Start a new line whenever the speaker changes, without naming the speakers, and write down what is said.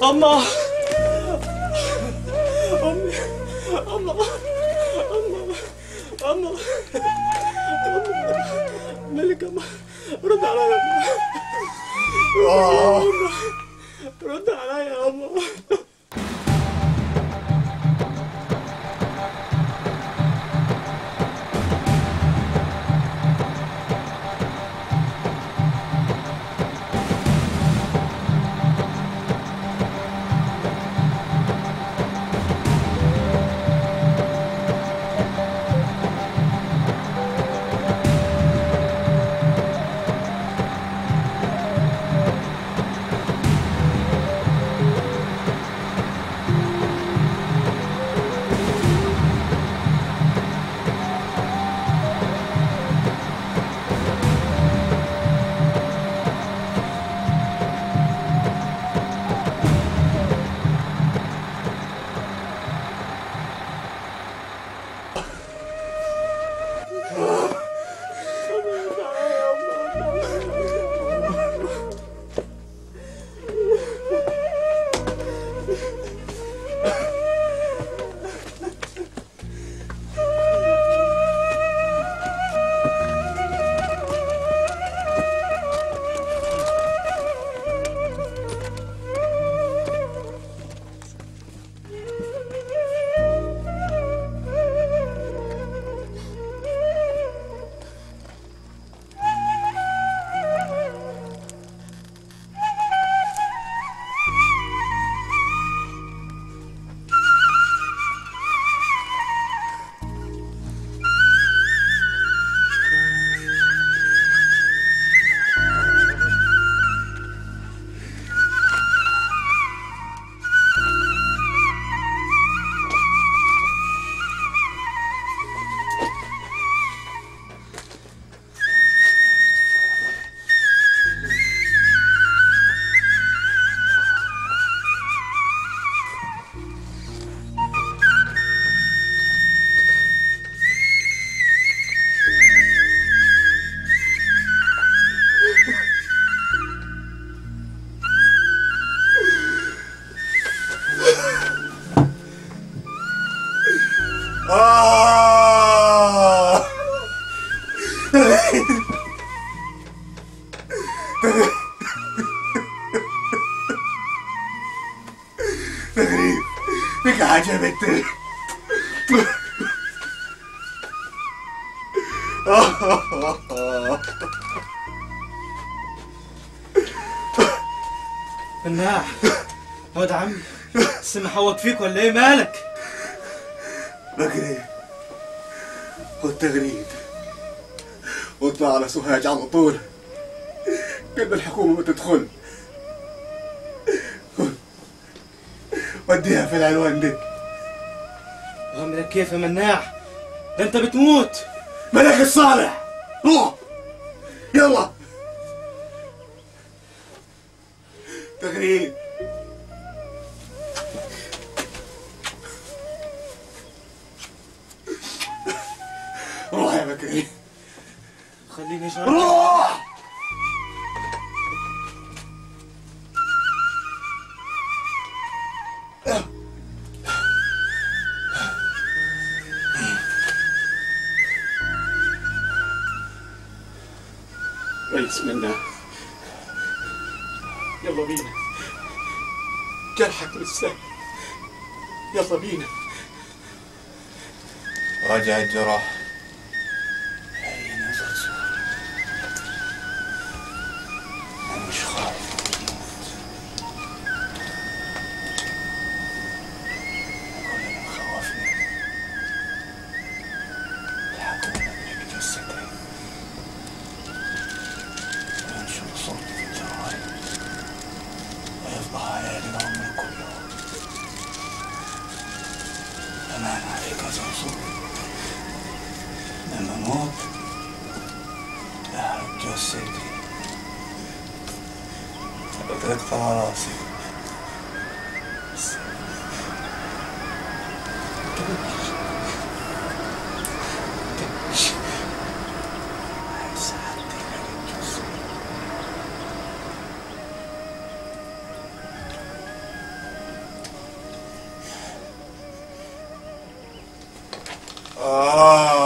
أما أمي أما أما أما أما ملك أما رد عليا أما رد عليا أما
آه غريب بك حاجة بنتي
مناع واد عمي السم حوط فيك ولا ايه مالك؟
بكري والتغريد واطلع على سوهاج على طول قبل الحكومة ما تدخل وديها في العنوان دي
غمرك كيف يا مناع؟ ده انت بتموت
ملك الصالح روح يلا تغريد روح يا بكري
خليني اشرب
روح
ريس مناع يلا بينا جرحك لسه يلا بينا
رجع الجراح حين نزل صوري أنا مش خايف من الموت كل اللي مخوفني الحكومة تجيب جثتي وينشر صورتي في الجرايد ويفضح عيالي العمر كله أمان عليك يا زرزور لما موت أهرب جثتي تقطع راسي آه